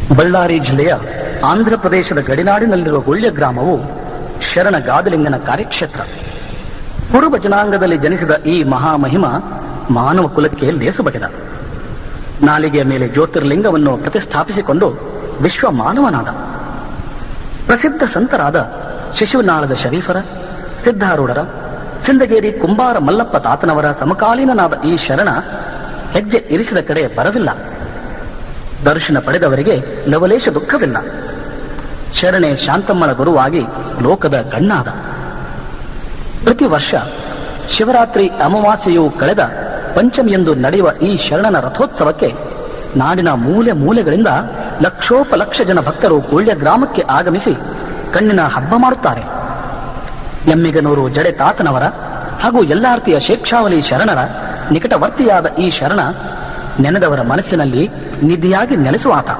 ಬಳ್ಳಾರಿ ಜಿಲ್ಲೆಯ ಆಂಧ್ರ ಪ್ರದೇಶದ ಗಡಿನಾಡಿನಲ್ಲಿರುವ ಗುಳ್ಯ ಗ್ರಾಮವು ಶರಣ ಗಾದಲಿಂಗನ ಕಾರ್ಯಕ್ಷೇತ್ರ ಕುರುಬ ಜನಾಂಗದಲ್ಲಿ ಜನಿಸಿದ ಈ ಮಹಾಮಹಿಮ ಮಾನವ ಕುಲಕ್ಕೆ ಲೇಸು ಬಗೆದ ನಾಲಿಗೆಯ ಮೇಲೆ ಜ್ಯೋತಿರ್ಲಿಂಗವನ್ನು ಪ್ರತಿಷ್ಠಾಪಿಸಿಕೊಂಡು ವಿಶ್ವ ಮಾನವನಾದ ಪ್ರಸಿದ್ಧ ಸಂತರಾದ ಶಿಶುನಾಳದ ಶರೀಫರ ಸಿದ್ಧಾರೂಢರ ಸಿಂದಗೇರಿ ಕುಂಬಾರ ಮಲ್ಲಪ್ಪ ತಾತನವರ ಸಮಕಾಲೀನನಾದ ಈ ಶರಣ ಹೆಜ್ಜೆ ಇರಿಸಿದ ಕಡೆ ಬರವಿಲ್ಲ ದರ್ಶನ ಪಡೆದವರಿಗೆ ಲವಲೇಶ ದುಃಖವಿಲ್ಲ ಶರಣೆ ಶಾಂತಮ್ಮನ ಗುರುವಾಗಿ ಲೋಕದ ಕಣ್ಣಾದ ಪ್ರತಿ ವರ್ಷ ಶಿವರಾತ್ರಿ ಅಮಾವಾಸ್ಯೆಯು ಕಳೆದ ಪಂಚಮಿಯಂದು ನಡೆಯುವ ಈ ಶರಣನ ರಥೋತ್ಸವಕ್ಕೆ ನಾಡಿನ ಮೂಲೆ ಮೂಲೆಗಳಿಂದ ಲಕ್ಷೋಪಲಕ್ಷ ಜನ ಭಕ್ತರು ಕುಳ್ಯ ಗ್ರಾಮಕ್ಕೆ ಆಗಮಿಸಿ ಕಣ್ಣಿನ ಹಬ್ಬ ಮಾಡುತ್ತಾರೆ ಎಮ್ಮಿಗನೂರು ಜಡೆ ತಾತನವರ ಹಾಗೂ ಎಲ್ಲಾರ್ತಿಯ ಶೇಕ್ಷಾವಲಿ ಶರಣರ ನಿಕಟವರ್ತಿಯಾದ ಈ ಶರಣ ನೆನೆದವರ ಮನಸ್ಸಿನಲ್ಲಿ ನಿಧಿಯಾಗಿ ನೆಲೆಸುವ ಆತ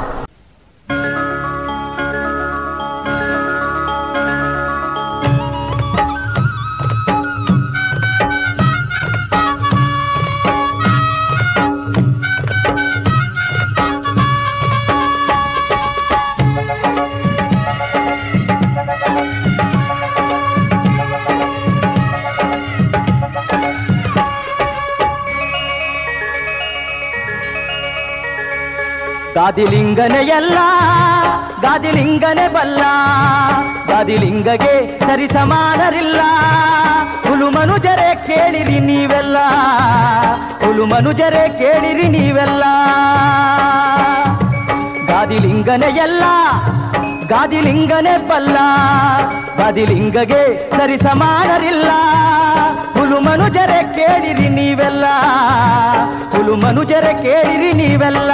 ಗಾದಿಲಿಂಗನೆ ಎಲ್ಲ ಗಾದಿಲಿಂಗನೆ ಬಲ್ಲ ಗಾದಿಲಿಂಗಗೆ ಸರಿ ಸಮಾನರಿಲ್ಲ ಹುಲು ಮನುಜರೇ ಕೇಳಿರಿ ನೀವೆಲ್ಲ ಹುಲು ಮನುಜರೇ ಕೇಳಿರಿ ನೀವೆಲ್ಲ ಗಾದಿಲಿಂಗನೆ ಎಲ್ಲ ಗಾದಿಲಿಂಗನೆ ಬಲ್ಲ ಗಾದಿಲಿಂಗಗೆ ಸರಿ ಸಮಾನರಿಲ್ಲ ಹುಲು ಮನುಜರೇ ಕೇಳಿರಿ ನೀವೆಲ್ಲ ಹುಲು ಮನುಜರೇ ಕೇಳಿರಿ ನೀವೆಲ್ಲ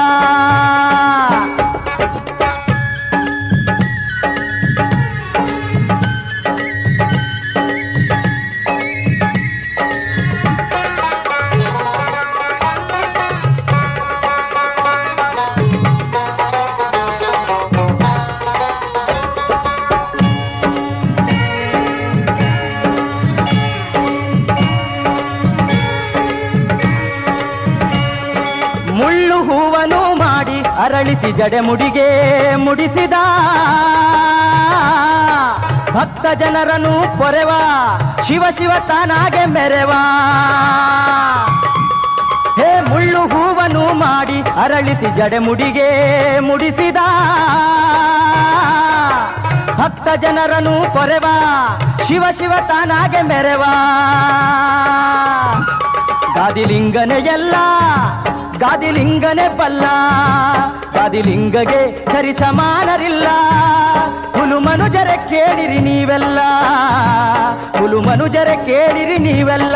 ಮುಳ್ಳು ಹೂವನು ಮಾಡಿ ಅರಳಿಸಿ ಜಡೆಮುಡಿಗೆ ಮುಡಿಸಿದ ಭಕ್ತ ಜನರನ್ನು ಪೊರೆವ ಶಿವ ಶಿವ ತಾನಾಗೆ ಮೆರೆವ ಹೇ ಮುಳ್ಳು ಹೂವನು ಮಾಡಿ ಅರಳಿಸಿ ಜಡೆಮುಡಿಗೆ ಮುಡಿಸಿದ ಭಕ್ತ ಜನರನ್ನು ಪೊರೆವ ಶಿವ ಶಿವ ತಾನಾಗೆ ಮೆರೆವ ಗಾದಿಲಿಂಗನೆ ಎಲ್ಲ ಗಾದಿಲಿಂಗನೆ ಬಲ್ಲ ಗಾದಿಲಿಂಗಗೆ ಸರಿ ಸಮಾನರಿಲ್ಲ ಹುಲು ಮನುಜರ ಕೇಳಿರಿ ನೀವೆಲ್ಲ ಹುಲು ಮನುಜರ ಕೇಳಿರಿ ನೀವೆಲ್ಲ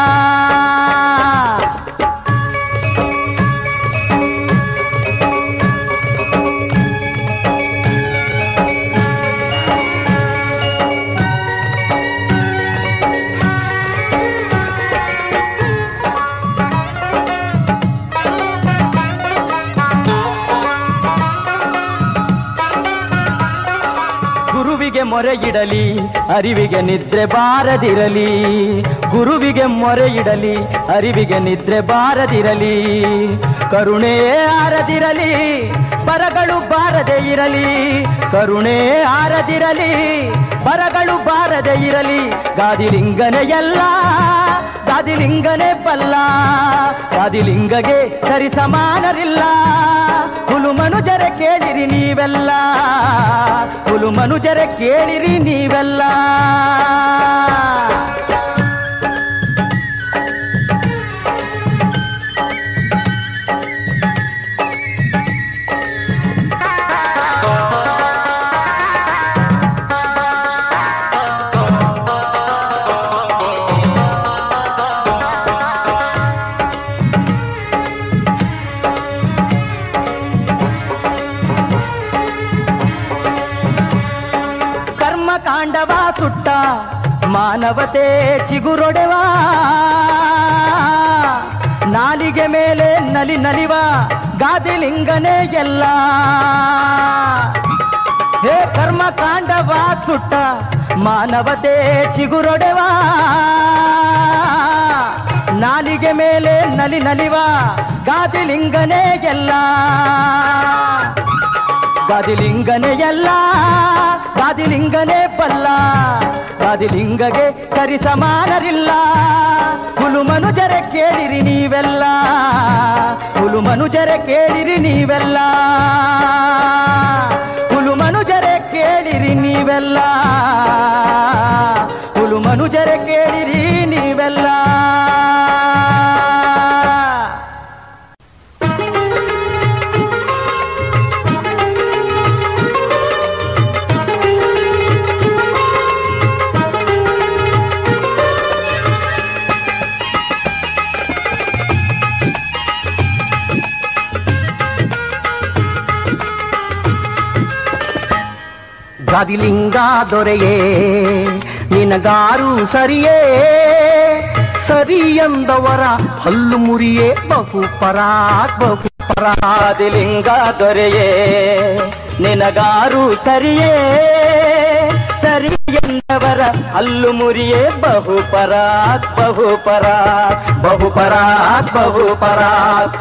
ಗುರುವಿಗೆ ಮೊರೆ ಇಡಲಿ ಅರಿವಿಗೆ ನಿದ್ರೆ ಬಾರದಿರಲಿ ಗುರುವಿಗೆ ಮೊರೆ ಇಡಲಿ ಅರಿವಿಗೆ ನಿದ್ರೆ ಬಾರದಿರಲಿ ಕರುಣೆ ಆರದಿರಲಿ ಬರಗಳು ಬಾರದೆ ಇರಲಿ ಕರುಣೆ ಆರದಿರಲಿ ಬರಗಳು ಬಾರದೆ ಇರಲಿ ಗಾದಿಲಿಂಗನೆ ಎಲ್ಲ ಗಾದಿಲಿಂಗನೆ ಬಲ್ಲ ಗಾದಿಲಿಂಗಗೆ ಸರಿ ಸಮಾನರಿಲ್ಲ ಹುಲು ಮನುಜರ ಕೇಳಿರಿ ನೀವೆಲ್ಲ ಹುಲು ಮನುಜರ ಕೇಳಿರಿ ನೀವೆಲ್ಲ ಕರ್ಮ ಕಾಂಡವ ಸುಟ್ಟ ಮಾನವತೆ ಚಿಗುರೊಡೆವ ನಾಲಿಗೆ ಮೇಲೆ ನಲಿ ನಲಿವ ಗಾದಿಲಿಂಗನೇ ಎಲ್ಲ ಹೇ ಕರ್ಮ ಕಾಂಡವ ಸುಟ್ಟ ಮಾನವತೆ ಚಿಗುರೊಡೆವ ನಾಲಿಗೆ ಮೇಲೆ ನಲಿ ನಲಿವ ಗಾದಿಲಿಂಗನೇ ಎಲ್ಲ ಗಾದಿಲಿಂಗನೇ ಎಲ್ಲ ಗಾದಿಲಿಂಗನೇ ಬಲ್ಲ ಗಾದಿಲಿಂಗಗೆ ಸರಿ ಸಮಾನರಿಲ್ಲ ಹುಲು ಮನುಜರೆ ಕೇಳಿರಿ ನೀವೆಲ್ಲ ಹುಲು ಮನುಜರೆ ಕೇಳಿರಿ ನೀವೆಲ್ಲ ಹುಲು ಮನುಜರೆ ಕೇಳಿರಿ ನೀವೆಲ್ಲ ಹುಲು ಮನುಜರೆ ಕೇಳಿರಿ ನೀವೆಲ್ಲ ಗದಿಲಿಂಗ ದೊರೆಯೇ ನಿನಗಾರು ಸರಿಯೇ ಸರಿ ಎಂದವರ ಹಲ್ಲು ಮುರಿಯೇ ಬಹು ಪರಾಕ್ ಬಹು ಪರಾಕ್ ಆದಿಲಿಂಗ ದೊರೆಯೇ ನಿನಗಾರು ಸರಿಯೇ ಸರಿ ಎಂದವರ ಹಲ್ಲು ಮುರಿಯೇ ಬಹು ಪರಾಕ್ ಬಹು ಪರಾಕ್ ಬಹು ಪರಾಕ್ ಬಹು ಪರಾಕ್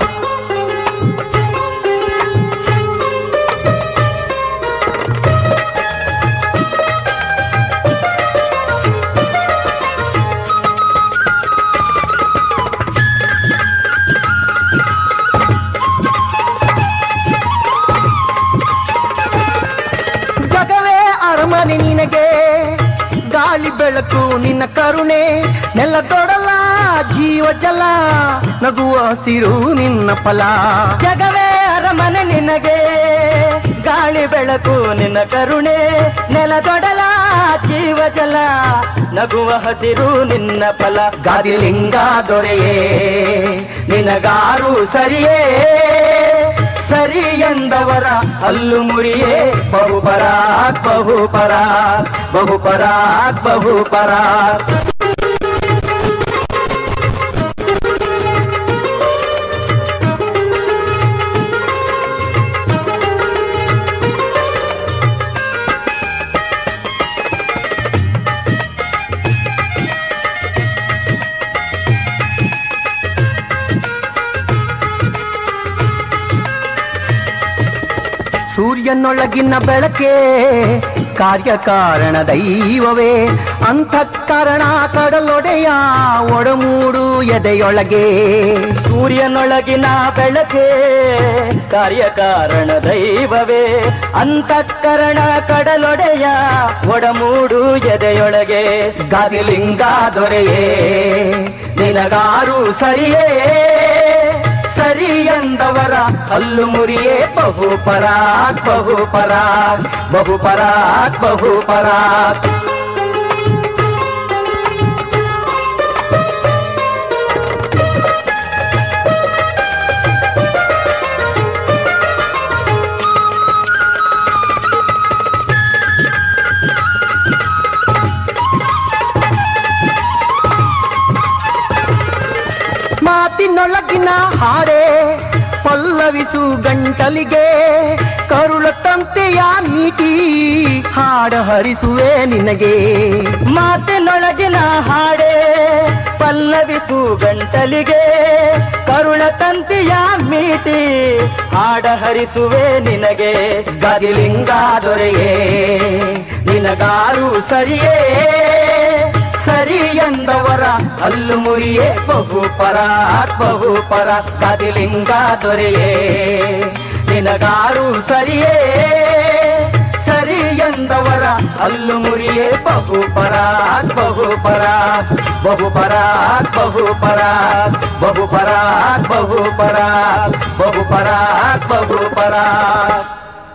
ಜಗವೇ ಅರಮನೆ ನಿನಗೆ ಗಾಳಿ ಬೆಳಕು ನಿನ್ನ ಕರುಣೆ ನೆಲದೊಡಲ ಜೀವ ಜಲ ನಗುವ ಹಸಿರು ನಿನ್ನ ಫಲ ಜಗವೇ ಅರಮನೆ ನಿನಗೆ ಗಾಳಿ ಬೆಳಕು ನಿನ್ನ ಕರುಣೆ ನೆಲದೊಡಲ ಜೀವ ಜಲ ನಗುವ ಹಸಿರು ನಿನ್ನ ಫಲ ಗದಿಲಿಂಗ ದೊರೆಯೇ ನಿನಗಾರು ಸರಿಯೇ ಸರಿ ಎಂದವರ ಹಲ್ಲು ಮುರಿಯೇ ಬಹುಪರಾಕ್ ಬಹುಪರಾಕ್ ಬಹುಪರಾಕ್ ಬಹುಪರಾಕ್ ಸೂರ್ಯನೊಳಗಿನ ಬೆಳಕೆ ಕಾರ್ಯಕಾರಣ ದೈವವೇ ಅಂತಃಕರಣ ಕಡಲೊಡೆಯ ಒಡಮೂಡು ಎದೆಯೊಳಗೆ ಸೂರ್ಯನೊಳಗಿನ ಬೆಳಕೆ ಕಾರ್ಯಕಾರಣ ದೈವವೇ ಅಂತಃಕರಣ ಕಡಲೊಡೆಯ ಒಡಮೂಡು ಎದೆಯೊಳಗೆ ಗದಿಲಿಂಗ ದೊರೆಯೇ ನಿನಗಾರು ಸರಿಯೇ ಸರಿ ಎಂದವರ ಹಲ್ಲು ಮುರಿಯೇ ಬಹು ಪರಾಕ್ ಬಹು ಪರಾಕ್ ಬಹು ಪರಾಕ್ ಬಹು ಪರಾಕ್ ಮಾತಿನೊಳಗಿನ ಹಾಡೆ ಪಲ್ಲವಿಸು ಗಂಟಲಿಗೆ ಕರುಳ ತಂತೆಯ ಮೀಟಿ ಹಾಡ ಹರಿಸುವೆ ನಿನಗೆ ಮಾತಿನೊಳಗಿನ ಹಾಡೆ ಪಲ್ಲವಿಸು ಗಂಟಲಿಗೆ ಕರುಣ ತಂತಿಯ ಮೀಟಿ ಹಾಡ ಹರಿಸುವೆ ನಿನಗೆ ಗದಿಲಿಂಗ ದೊರೆಯೇ ನಿನಗಾರು ಸರಿಯೇ ಸರಿ ಎಂದವರ ಹಲ್ಲು ಮುರಿಯೇ ಬಹು ಪರಾಕ್ ಬಹು ಪರ ಗದಿಲಿಂಗ ದೊರೆಯೇ ನಿನಗಾರು ಸರಿಯೇ ಸರಿ ಎಂದವರ ಹಲ್ಲು ಮುರಿಯೇ ಬಹು ಪರಾಕ್ ಬಹು ಪರಾಕ್ ಬಹು ಪರಾಕ್ ಬಹು ಪರಾಕ್ ಬಹು ಪರಾಕ್ ಬಹು ಪರಾಕ್ ಬಹು ಪರಾಕ್ ಬಹು ಪರಾಕ್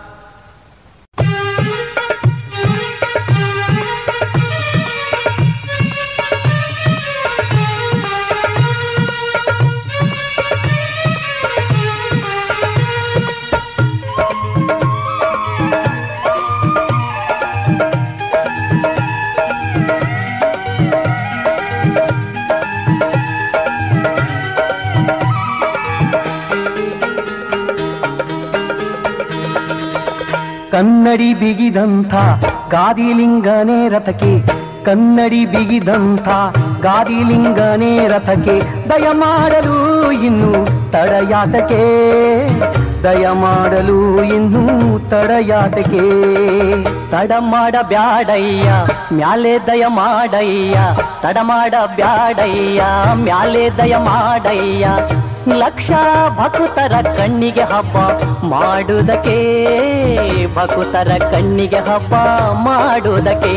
ಕನ್ನಡಿ ಬಿಗಿದಂಥ ಗಾದಿಲಿಂಗನೇ ರಥಕ್ಕೆ ಕನ್ನಡಿ ಬಿಗಿದಂಥ ಗಾದಿಲಿಂಗನೇ ರಥಕ್ಕೆ ದಯ ಮಾಡಲು ಇನ್ನು ತಡಯಾತಕ್ಕೆ ದಯ ಮಾಡಲು ಇನ್ನೂ ತಡಯಾತಕೆ ತಡ ಮಾಡ ಬ್ಯಾಡಯ್ಯ ಮ್ಯಾಲೆ ದಯ ಮಾಡಯ್ಯ ತಡ ಮಾಡ ಬ್ಯಾಡಯ್ಯ ಮ್ಯಾಲೆ ದಯ ಮಾಡಯ್ಯ ಲಕ್ಷ ಭಕುತರ ಕಣ್ಣಿಗೆ ಹಬ್ಬ ಮಾಡುವುದಕ್ಕೆ ಭಕುತರ ಕಣ್ಣಿಗೆ ಹಬ್ಬ ಮಾಡುವುದಕ್ಕೆ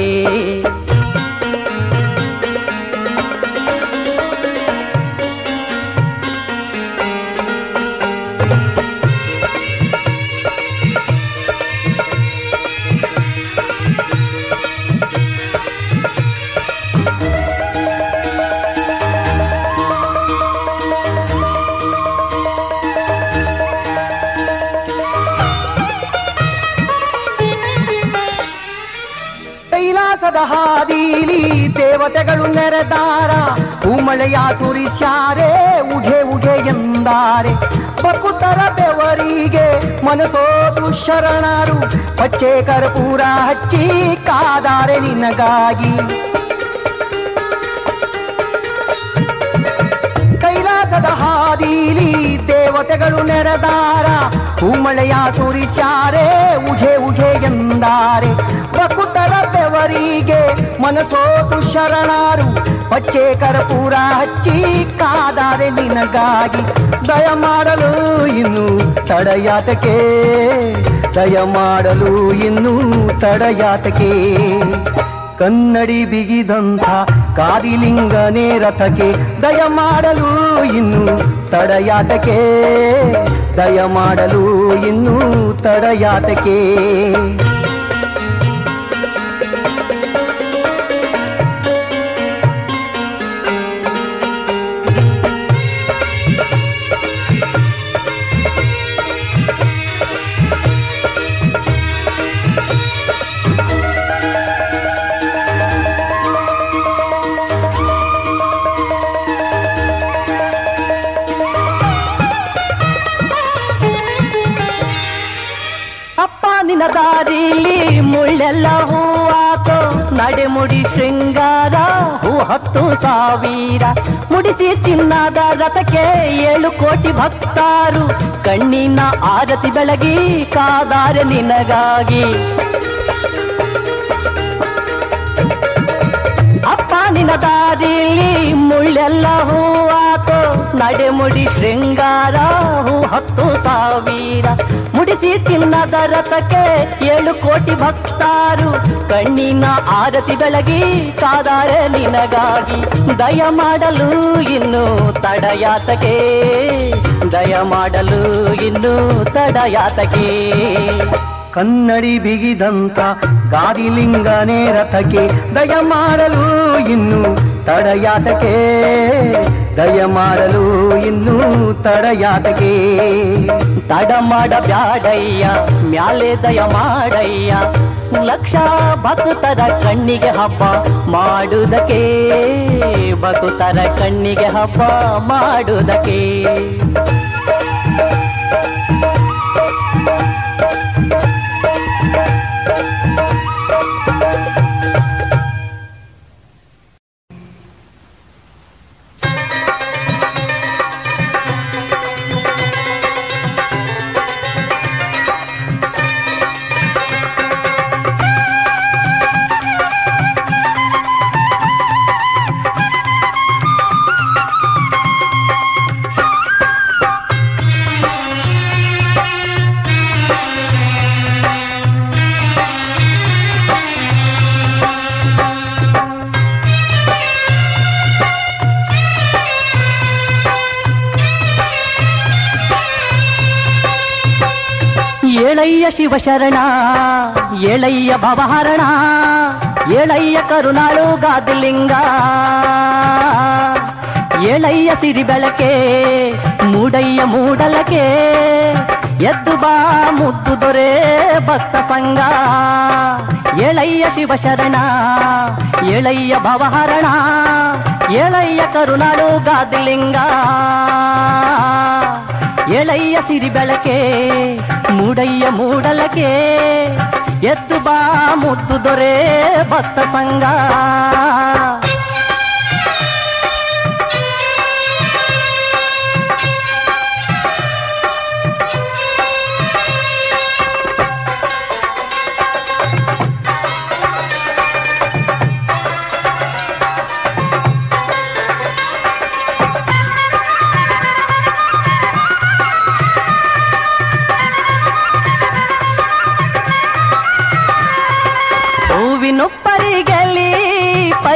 ಕೈಲಾಸದ ಹಾದೀಲಿ ದೇವತೆಗಳು ನೆರೆದಾರ ಹೂಮಳೆಯ ಸುರಿಸ್ಯಾರೆ ಉಗೆ ಉಗೆ ಎಂದಾರೆ ಬಕುತರ ಬೆವರಿಗೆ ಮನಸೋದು ಶರಣರು ಪಚ್ಚೆ ಕರ್ಪೂರ ಹಚ್ಚಿ ಕಾದಾರೆ ನಿನಗಾಗಿ ಕೈಲಾಸದ ಹಾದೀಲಿ ದೇವತೆಗಳು ನೆರೆದಾರ ಹೂಮಳೆಯ ಸುರಿಸ್ಯಾರೆ ಉಗೆ ಉಗೆ ಎಂದಾರೆ ಬಕುತರ ಬೆವರಿಗೆ ಮನಸೋತು ಶರಣಾರು ಪಚ್ಚೆ ಕರ್ಪೂರ ಹಚ್ಚಿ ಕಾದಾರೆ ನಿನಗಾಗಿ ದಯ ಮಾಡಲು ಇನ್ನು ತಡೆಯಾತಕೆ ದಯ ಮಾಡಲು ಇನ್ನು ತಡೆಯಾತಕೆ ಕನ್ನಡಿ ಬಿಗಿದಂಥ ಕಾದಿಲಿಂಗನೇ ರಥಕ್ಕೆ ದಯ ಮಾಡಲು ಇನ್ನು ತಡೆಯಾತಕೆ ದಯ ಮಾಡಲು ಇನ್ನು ತಡೆಯಾತಕೆ ಅಪ್ಪ ನಿನ್ನ ದಾರಿಲಿ ಮುಳ್ಳೆಲ್ಲ ಹೂವಾತು ನಡೆಮುಡಿ ಶೃಂಗಾರ ಹೂ ಹತ್ತು ಸಾವಿರ ಮುಡಿಸಿ ಚಿನ್ನದ ರಥಕ್ಕೆ ಏಳು ಕೋಟಿ ಭಕ್ತಾರು ಕಣ್ಣಿನ ಆರತಿ ಬೆಳಗಿ ಕಾದಾರೆ ನಿನಗಾಗಿ ಅಪ್ಪ ನಿನ್ನ ದಾರಿಲಿ ಮುಳ್ಳೆಲ್ಲ ಹೂವಾತು ನಡೆಮುಡಿ ಶೃಂಗಾರ ಹೂ ಹತ್ತು ಸಾವಿರ ಮುಡಿಸಿ ಚಿನ್ನದ ರಥಕ್ಕೆ ಏಳು ಕೋಟಿ ಭಕ್ತಾರು ಕಣ್ಣಿನ ಆರತಿ ಬೆಳಗಿ ಕಾದಾರೆ ನಿನಗಾಗಿ ದಯ ಮಾಡಲು ಇನ್ನು ತಡಯಾತಕೆ ದಯ ಮಾಡಲು ಇನ್ನು ತಡಯಾತಕೆ ಕನ್ನಡಿ ಬಿಗಿದಂತ ಗಾದಿಲಿಂಗನೇ ರಥಕ್ಕೆ ದಯ ಮಾಡಲು ಇನ್ನು ತಡಯಾತಕೆ ದಯ ಮಾಡಲು ಇನ್ನು ತಡಯಾತಕೆ ತಡ ಮಾಡ ಬ್ಯಾಡಯ್ಯ ಮ್ಯಾಲೆ ದಯ ಮಾಡಯ್ಯ ಲಕ್ಷ ಭಕ್ತರ ಕಣ್ಣಿಗೆ ಹಬ್ಬ ಮಾಡುವುದಕ್ಕೆ ಭಕ್ತರ ಕಣ್ಣಿಗೆ ಹಬ್ಬ ಮಾಡುವುದಕ್ಕೆ ಏಳಯ್ಯ ಶಿವಶರಣ ಏಳಯ್ಯ ಭವಹರಣ ಏಳಯ್ಯ ಕರುಣಾಳು ಗಾದಿಲಿಂಗ ಏಳಯ್ಯ ಸಿರಿ ಬೆಳಕೆ ಮೂಡಯ್ಯ ಮೂಡಲಕೆ ಎದ್ದು ಬಾ ಮುದ್ದು ದೊರೆ ಭಕ್ತ ಸಂಗ ಏಳಯ್ಯ ಶಿವಶರಣ ಏಳಯ್ಯ ಭವಹರಣ ಏಳಯ್ಯ ಕರುಣಾಳು ಗಾದಿಲಿಂಗ ಎಳಯ್ಯ ಸಿರಿ ಬೆಳಕೆ ಮೂಡಯ್ಯ ಮೂಡಲಕೆ ಎದ್ದು ಬಾ ಮುದ್ದು ದೊರೆ ಭಕ್ತ ಸಂಗ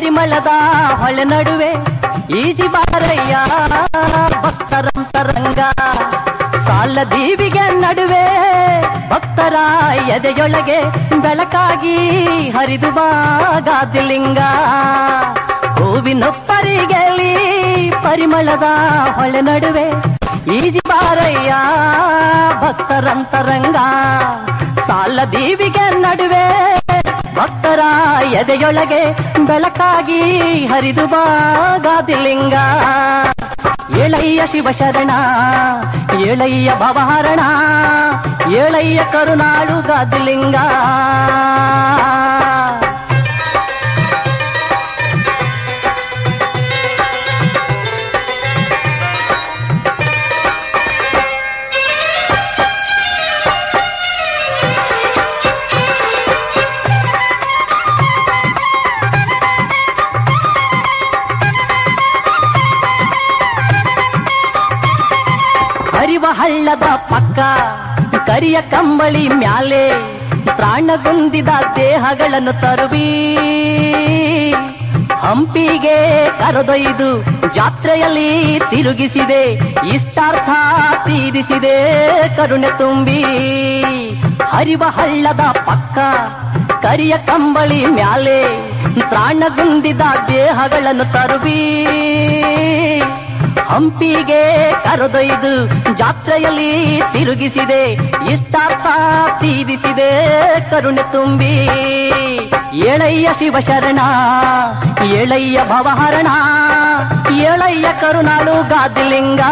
ಪರಿಮಳದ ಹೊಳೆ ನಡುವೆ ಈಜಿ ಬಾರಯ್ಯ ಭಕ್ತರಂತರಂಗ ಸಾಲ ದೀವಿಗೆ ನಡುವೆ ಭಕ್ತರ ಎದೆಯೊಳಗೆ ಬೆಳಕಾಗಿ ಹರಿದು ಬಾಗಾದಿಲಿಂಗ ಹೂವಿನೊಪ್ಪರಿಗೆಲಿ ಪರಿಮಳದ ಹೊಳೆ ನಡುವೆ ಈಜಿ ಬಾರಯ್ಯ ಭಕ್ತರಂತರಂಗ ಸಾಲ ದೀವಿಗೆ ನಡುವೆ ಭಕ್ತರ ಎದೆಯೊಳಗೆ ಬೆಳಕಾಗಿ ಹರಿದು ಬಾಗಾದಿಲಿಂಗ ಏಳಯ್ಯ ಶಿವಶರಣ ಏಳಯ್ಯ ಭವಹರಣ ಏಳಯ್ಯ ಕರುನಾಳು ಗಾದಿಲಿಂಗ ಹರಿವ ಹಳ್ಳದ ಪಕ್ಕ ಕರಿಯ ಕಂಬಳಿ ಮ್ಯಾಲೆ ಪ್ರಾಣಗುಂದಿದ ದೇಹಗಳನ್ನು ತರುವಿ ಹಂಪಿಗೆ ಕರೆದೊಯ್ದು ಜಾತ್ರೆಯಲ್ಲಿ ತಿರುಗಿಸಿದೆ ಇಷ್ಟಾರ್ಥ ತೀರಿಸಿದೆ ಕರುಣೆ ತುಂಬಿ ಹರಿವ ಹಳ್ಳದ ಪಕ್ಕ ಕರಿಯ ಕಂಬಳಿ ಮ್ಯಾಲೆ ಪ್ರಾಣಗುಂದಿದ ದೇಹಗಳನ್ನು ತರುವಿ ಹಂಪಿಗೆ ಕರೆದೊಯ್ದು ಜಾತ್ರೆಯಲ್ಲಿ ತಿರುಗಿಸಿದೆ ಇಷ್ಟಾರ್ಥ ತೀರಿಸಿದೆ ಕರುಣೆ ತುಂಬಿ ಏಳಯ್ಯ ಶಿವಶರಣ ಏಳಯ್ಯ ಭವಹರಣ ಏಳಯ್ಯ ಕರುಣಾಳು ಗಾದಿಲಿಂಗ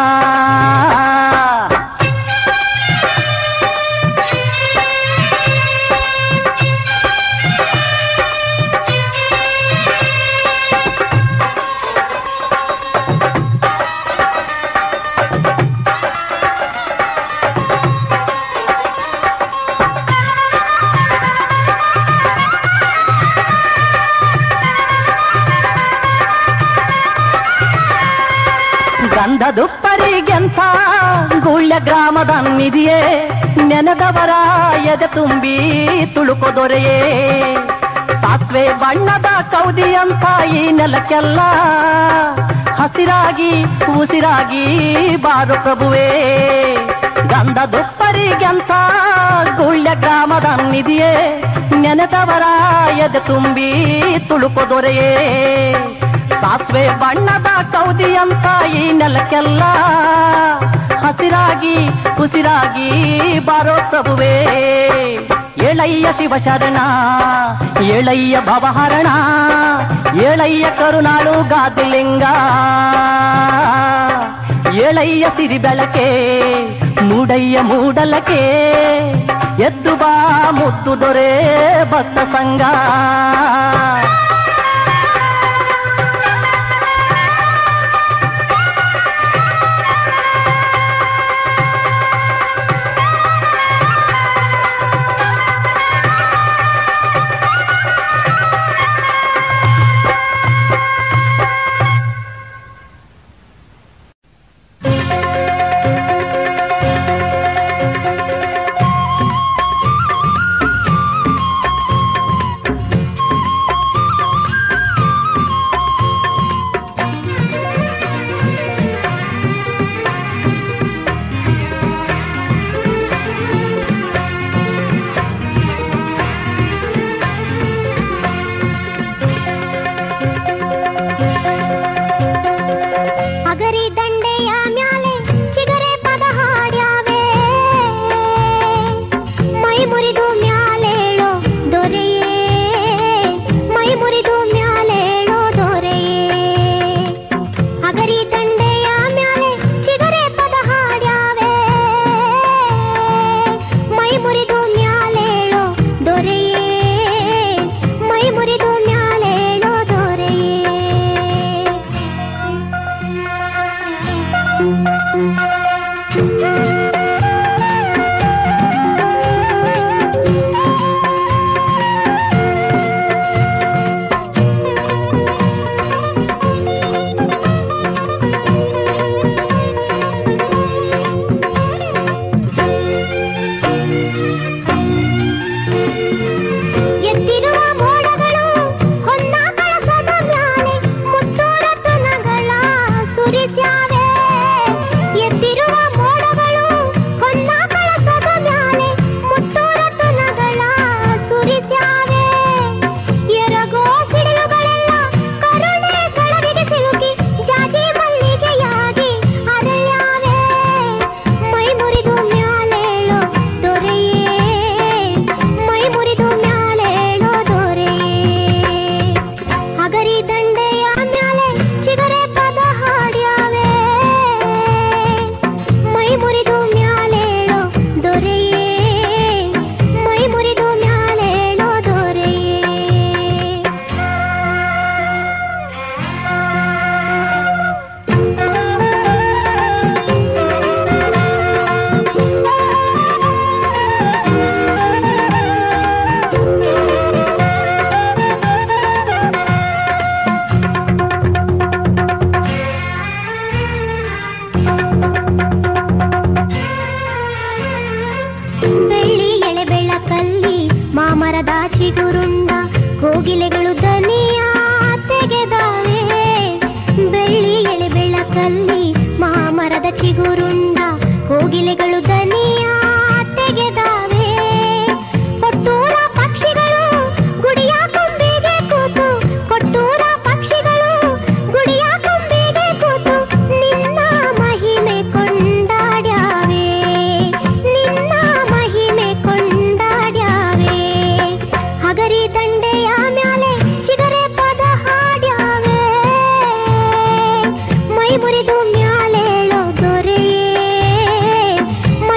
ಗಂಧದುಪ್ಪರಿಗೆಂಥ ಗುಳ್ಯ ಗ್ರಾಮದ ನಿಧಿಯೇ ನೆನೆದವರ ಎದೆ ತುಂಬಿ ತುಳುಕೋ ದೊರೆಯೇ ಸಾಸ್ವೆ ಬಣ್ಣದ ಕೌದಿಯಂಥ ಈ ನೆಲಕ್ಕೆಲ್ಲ ಹಸಿರಾಗಿ ಉಸಿರಾಗಿ ಬಾರು ಪ್ರಭುವೇ ಗಂಧದುಪ್ಪರಿಗೆಂಥ ಗುಳ್ಯ ಗ್ರಾಮದ ನಿಧಿಯೇ ನೆನೆದವರ ಎದೆ ತುಂಬಿ ತುಳುಕೋ ದೊರೆಯೇ ಸಾಸ್ವೆ ಬಣ್ಣದ ಕೌದಿಯಂತ ಈ ನೆಲಕ್ಕೆಲ್ಲ ಹಸಿರಾಗಿ ಉಸಿರಾಗಿ ಬಾರೋ ಪ್ರಭುವೇ ಏಳಯ್ಯ ಶಿವಶರಣ ಏಳಯ್ಯ ಭವಹರಣ ಏಳಯ್ಯ ಕರುನಾಳು ಗಾದಿಲಿಂಗ ಏಳಯ್ಯ ಸಿರಿ ಬೆಳಕೆ ಮೂಡಯ್ಯ ಮೂಡಲಕೆ ಎದ್ದು ಬಾ ಮುದ್ದು ದೊರೆ ಭಕ್ತ ಸಂಘ ಬೆಳ್ಳಿ ಎಳೆ ಬೆಳಕಲ್ಲಿ ಮಾಮರದ ಚಿಗುರುಂಡ ಕೋಗಿಲೆಗಳು ದನಿಯ ತೆಗೆದಾವೆ ಬೆಳ್ಳಿ ಎಳೆ ಬೆಳಕಲ್ಲಿ ಮಾಮರದ ಚಿಗುರುಂಡ ಕೋಗಿಲೆಗಳು ದನಿಯ ತೆಗೆದಾವೆ ಕೊಟ್ಟೂರ ಪಕ್ಷಿಗಳು ಗುಡಿಯ ಕೊಂಬಿಗೆ ಕೂತು ಕೊಟ್ಟೂರ ಪಕ್ಷಿಗಳು ಗುಡಿಯ ಕೊಂಬಿಗೆ ಕೂತು ನಿನ್ನ ಮಹಿಮೆ ಕೊಂಡಾಡ್ಯಾವೆ ನಿನ್ನ ಮಹಿಮೆ ಕೊಂಡಾಡ್ಯಾವೆ ಹಗರಿ ದಂಡೆಯ ಮ್ಯಾಲೆ ಚಿಗರೆ ಪದ ಹಾಡ್ಯಾವೆ ಮೈ ಮುರಿದು ಮ್ಯಾಲೇಳೋ ದೊರೆಯೇ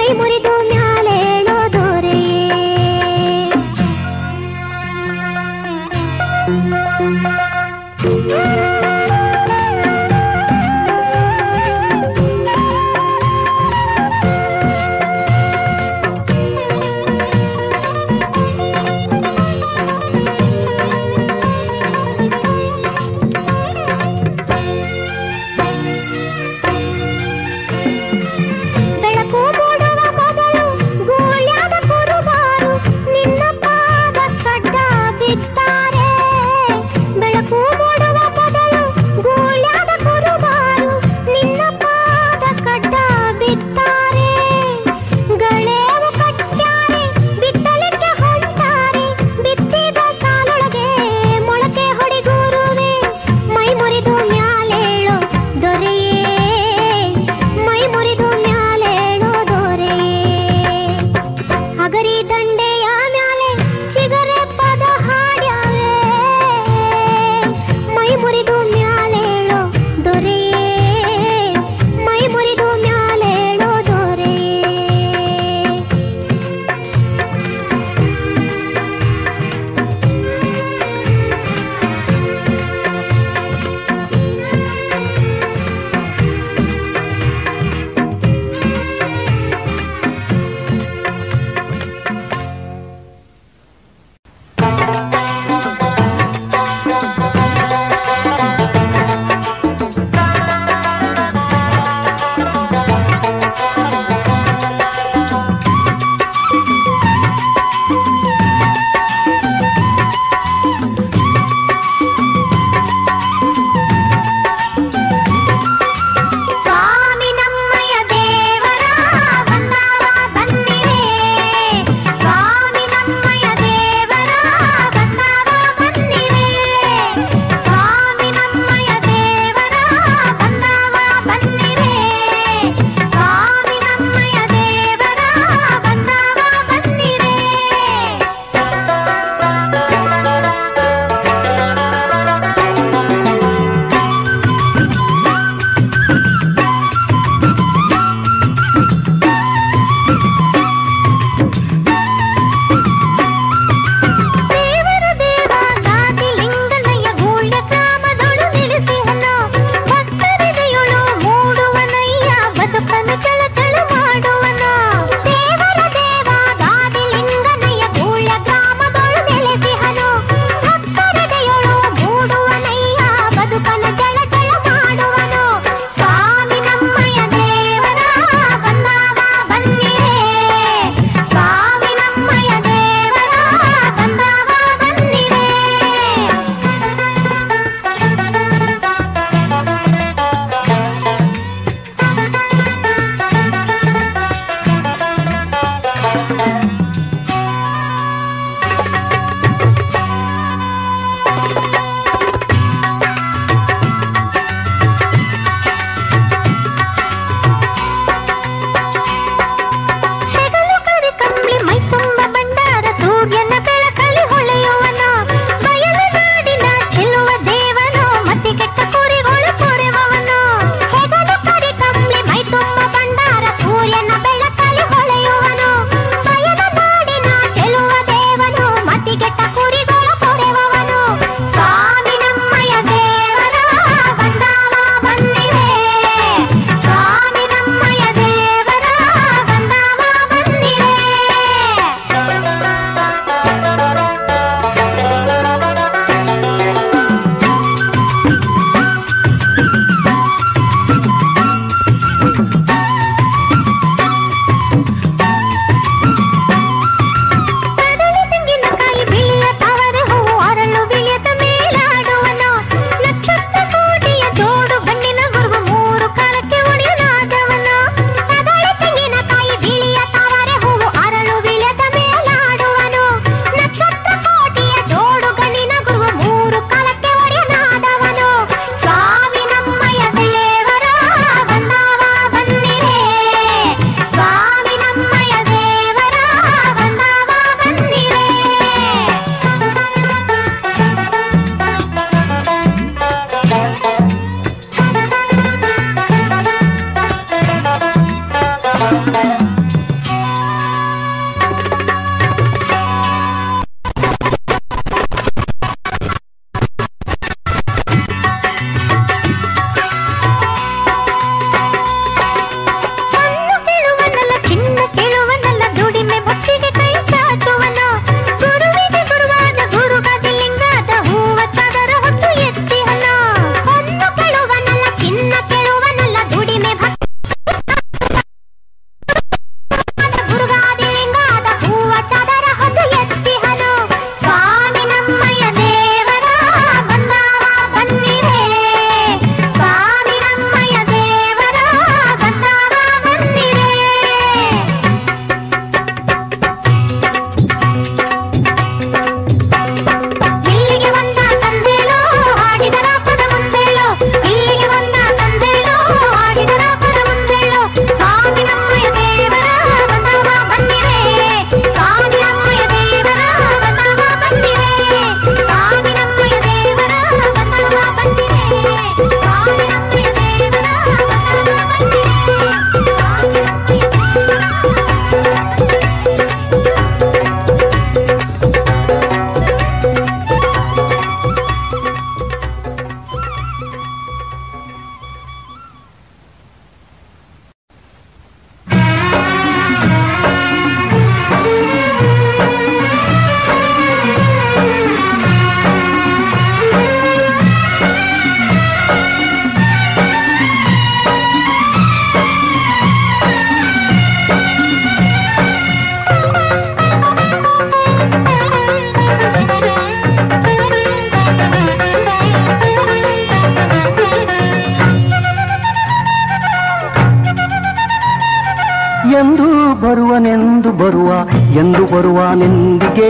ಬರುವ ಎಂದು ಬರುವ ನೆಂದಿಗೆ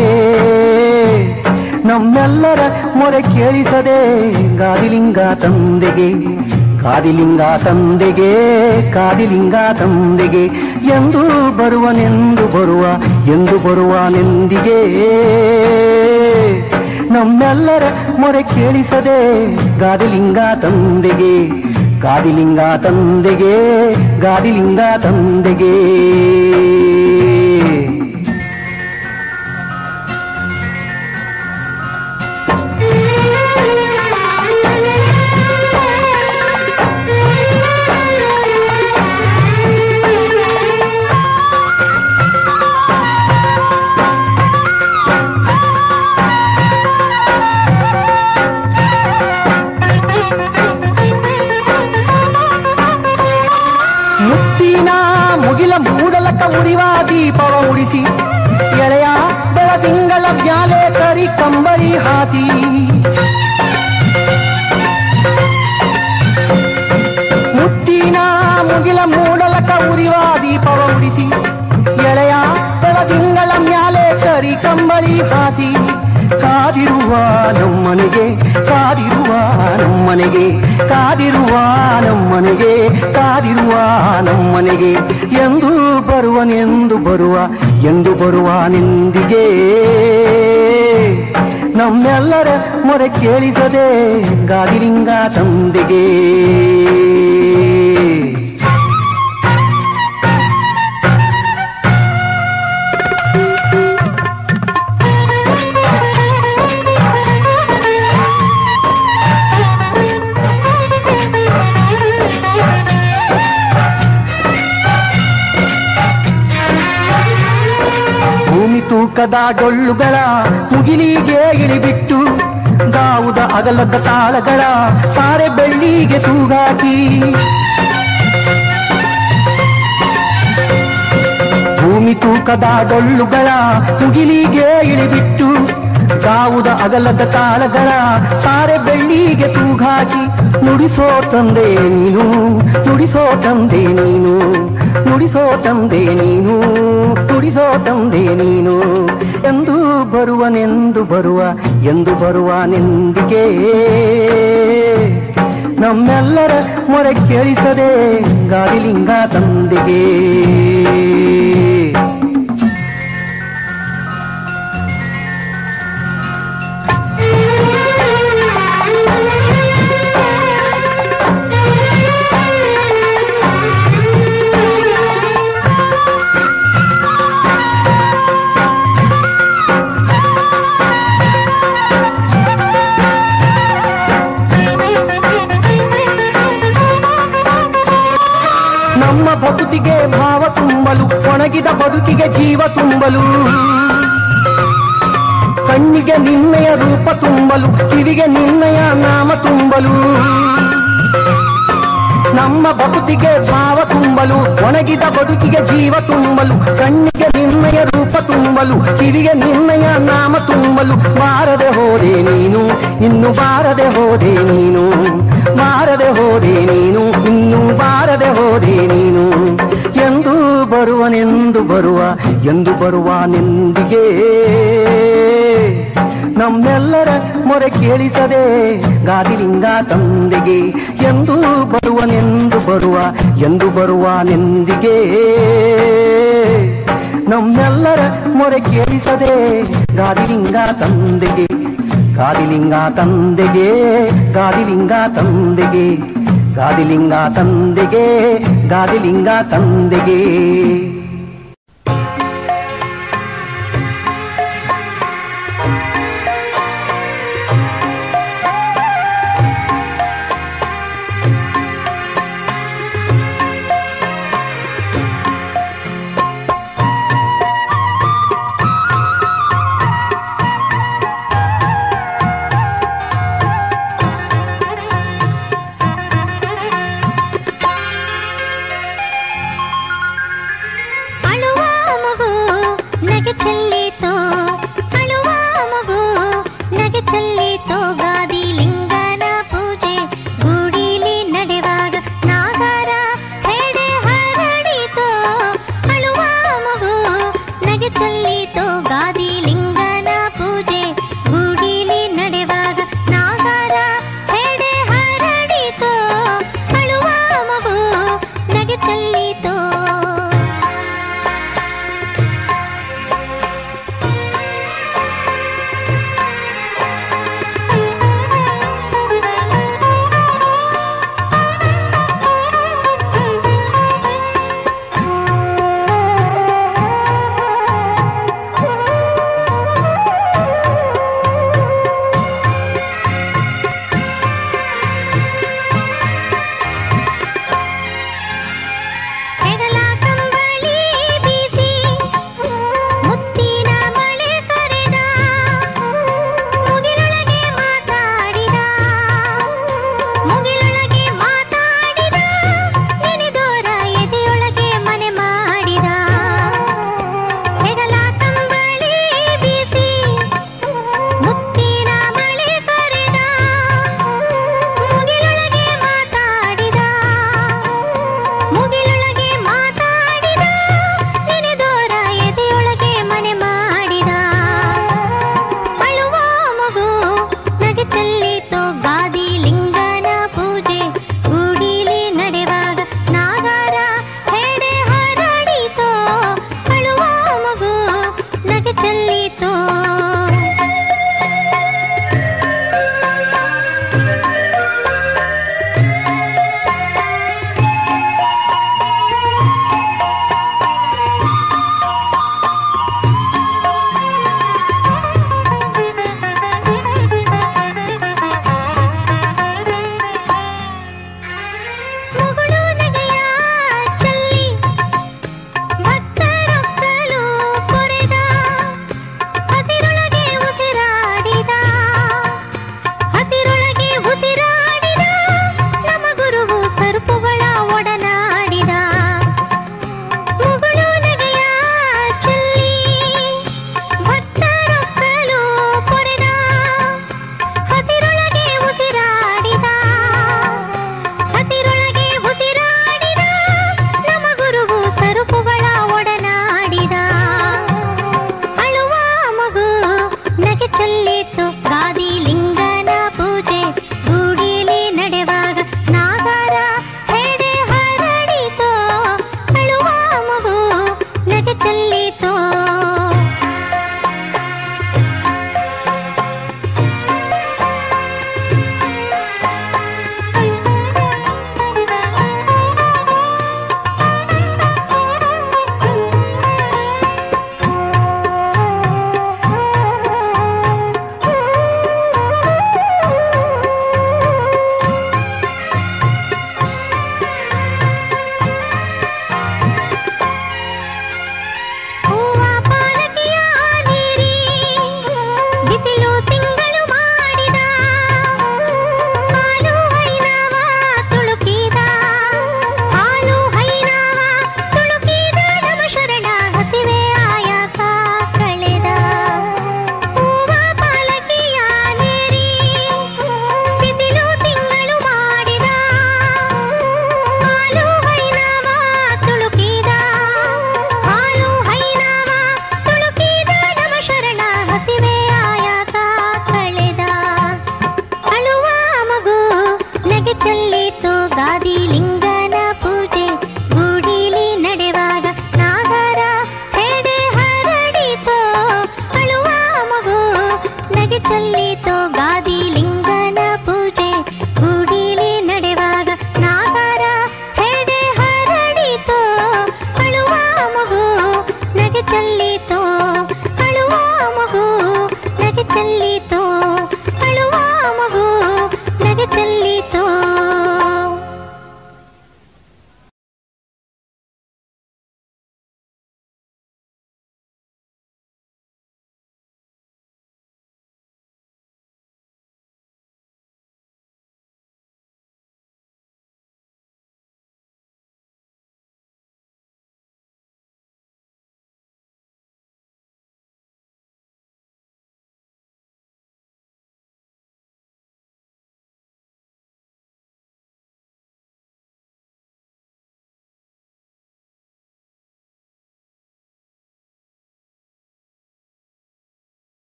ನಮ್ಮೆಲ್ಲರ ಮೊರೆ ಕೇಳಿಸದೆ ಗಾದಿಲಿಂಗ ತಂದೆಗೆ ಕಾದಿಲಿಂಗ ತಂದೆಗೆ ಕಾದಿಲಿಂಗ ತಂದೆಗೆ ಎಂದು ಬರುವನೆಂದು ಬರುವ ಎಂದು ಬರುವನೆಂದಿಗೆ ನಮ್ಮೆಲ್ಲರ ಮೊರೆ ಕೇಳಿಸದೆ ಗಾದಿಲಿಂಗ ತಂದೆಗೆ ಗಾದಿಲಿಂಗ ತಂದೆಗೆ ಗಾದಿಲಿಂಗ ತಂದೆಗೆ ಮುತ್ತಿನ ಮುಗಿಲ ಮೂಡಲಕ ಉರಿವ ದೀಪವ ಉಡಿಸಿ ಎಳೆಯ ಬೆಳದಿಂಗಳ ಮ್ಯಾಲೆ ಕರಿ ಕಂಬಳಿ ಹಾಸಿ ಮುತ್ತಿನ ಮುಗಿಲ ಮೂಡಲಕ ಉರಿವ ದೀಪವ ಉಡಿಸಿ ಎಳೆಯ ಬೆಳದಿಂಗಳ ಮ್ಯಾಲೆ ಕರಿ ಕಂಬಳಿ ಹಾಸಿ ಕಾದಿರುವ ನಮ್ಮನೆಗೆ ಕಾದಿರುವ ನಮ್ಮನೆಗೆ ಕಾದಿರುವ ನಮ್ಮನೆಗೆ ಕಾದಿರುವ ನಮ್ಮನೆಗೆ ಎಂದು ಬರುವನೆಂದು ಬರುವ ಎಂದು ಬರುವ ನಿಂದಿಗೆ ನಮ್ಮೆಲ್ಲರ ಮೊರೆ ಕೇಳಿಸದೆ ಗಾದಿಲಿಂಗ ತಂದೆಗೆ ಭೂಮಿ ತೂಕದ ಡೊಳ್ಳುಗಳ ಮುಗಿಲಿಗೆ ಇಳಿಬಿಟ್ಟು ದಾವುದ ಅಗಲದ ತಾಳಗಳ ಸಾರೆ ಬೆಳ್ಳಿಗೆ ತೂಗಾಕಿ ಭೂಮಿ ತೂಕದ ಡೊಳ್ಳುಗಳ ಮುಗಿಲಿಗೆ ಇಳಿಬಿಟ್ಟು ದಾವುದ ಅಗಲದ ತಾಳಗಳ ಸಾರೆ ಬೆಳ್ಳಿಗೆ ತೂಗಾಕಿ ನುಡಿಸೋ ತಂದೆ ನೀನು ನುಡಿಸೋ ತಂದೆ ನೀನು ನುಡಿಸೋ ತಂದೆ ನೀನು ನುಡಿಸೋ ತಂದೆ ನೀನು ಎಂದು ಬರುವನೆಂದು ಬರುವ ಎಂದು ಬರುವನೆಂದಿಗೆ ನಮ್ಮೆಲ್ಲರ ಮೊರೆ ಕೇಳಿಸದೆ ಗಾಳಿಲಿಂಗ ತಂದೆಗೆ ನಮ್ಮ ಬದುಕಿಗೆ ಭಾವ ತುಂಬಲು ಒಣಗಿದ ಬದುಕಿಗೆ ಜೀವ ತುಂಬಲು ಕಣ್ಣಿಗೆ ನಿನ್ನಯ ರೂಪ ತುಂಬಲು ಕಿವಿಗೆ ನಿನ್ನಯ ನಾಮ ತುಂಬಲು ನಮ್ಮ ಬದುಕಿಗೆ ಭಾವ ತುಂಬಲು ಒಣಗಿದ ಬದುಕಿಗೆ ಜೀವ ತುಂಬಲು ಕಣ್ಣಿಗೆ ನಿನ್ನಯ ರೂಪ ತುಂಬಲು ಕಿವಿಗೆ ನಿನ್ನಯ ನಾಮ ತುಂಬಲು ಬಾರದೆ ಹೋದೆ ನೀನು ಇನ್ನು ಬಾರದೆ ಹೋದೆ ನೀನು ಬಾರದೆ ಹೋದೆ ನೀನು ಇನ್ನು ಬಾರದೆ ಹೋದೆ ನೀನು ಎಂದು ಬರುವನೆಂದು ಬರುವ ಎಂದು ಬರುವ ನಿಂದಿಗೆ ನಮ್ಮೆಲ್ಲರ ಮೊರೆ ಕೇಳಿಸದೆ ಗಾದಿಲಿಂಗ ತಂದೆಗೆ ಎಂದು ಬರುವನೆಂದು ಬರುವ ಎಂದು ಬರುವ ನೆಂದಿಗೆ ನಮ್ಮೆಲ್ಲರ ಮೊರೆ ಕೇಳಿಸದೆ ಗಾದಿಲಿಂಗ ತಂದೆಗೆ ಗಾದಿಲಿಂಗ ತಂದೆಗೆ ಗಾದಿಲಿಂಗ ತಂದೆಗೆ ಗಾದಿಲಿಂಗ ತಂದೆಗೆ ಗಾದಿಲಿಂಗ ತಂದೆಗೆ ನಗೆ ಚೆಲ್ಲಿತು ಗಾದಿ ಲಿಂಗನ ಪೂಜೆ ಗುಡಿಲಿ ನಡೆವಾಗ ನಾಗರ ಹೆಡೆ ಹರಡಿತು ಅಳುವ ಮಗು ನಗೆ ಚೆಲ್ಲಿತು ಹೆಗಲ ಕಂಬಳಿ ಬೀಸಿ ಮುತ್ತಿನ ಮಳೆ ಕರೆದ ಮುಗಿಲೊಳಗೆ ಮಾತಾಡಿದ ಮುಗಿಲೊಳಗೆ ಮಾತಾಡಿದ ನೆನೆದೋರ ಎದೆಯೊಳಗೆ ಮನೆ ಮಾಡಿದ ಹೆಗಲ ಕಂಬಳಿ ಬೀಸಿ ಮುತ್ತಿನ ಮಳೆ ಕರೆದ ಮುಗಿಲೊಳಗೆ ಮಾತಾಡಿದ ಮುಗಿಲೊಳಗೆ ಮಾತಾಡಿದ ನೆನೆದೋರ ಎದೆಯೊಳಗೆ ಮನೆ ಮಾಡಿದ ಅಳುವ ಮಗು ನಗೆ ಚೆಲ್ಲಿತು ಗಾದಿ ಲಿಂಗನ ಪೂಜೆ ಗುಡಿಲಿ ನಡೆವಾಗ ನಾಗರ ಹೆಡೆ ಹರಡಿತು ಅಳುವ ಮಗು ನಗೆ ಚೆಲ್ಲಿತು ಮುಗುಳು ನಗೆಯ ಚೆಲ್ಲಿ ಭಕ್ತರೊಕ್ಕಲು ಕೊರೆದ ಹಸಿರೊಳಗೆ ಉಸಿರಾಡಿದ ಹಸಿರೊಳಗೆ ಉಸಿರಾಡಿದ ನಮ್ಮ ಗುರುವು ಸರ್ಪುಗಳ ಒಡನಾಡಿದ ಮುಗುಳು ನಗೆಯ ಚೆಲ್ಲಿ ಭಕ್ತರೊಕ್ಕಲು ಕೊರೆದ ಹಸಿರೊಳಗೆ ಉಸಿರಾಡಿದ ಹಸಿರೊಳಗೆ ಉಸಿರಾಡಿದ ನಮ್ಮ ಗುರುವು ಸರುಪುಗಳ ಒಡನಾಡಿದ ಅಳುವ ಮಗು ನಗೆ ಚೆಲ್ಲಿತು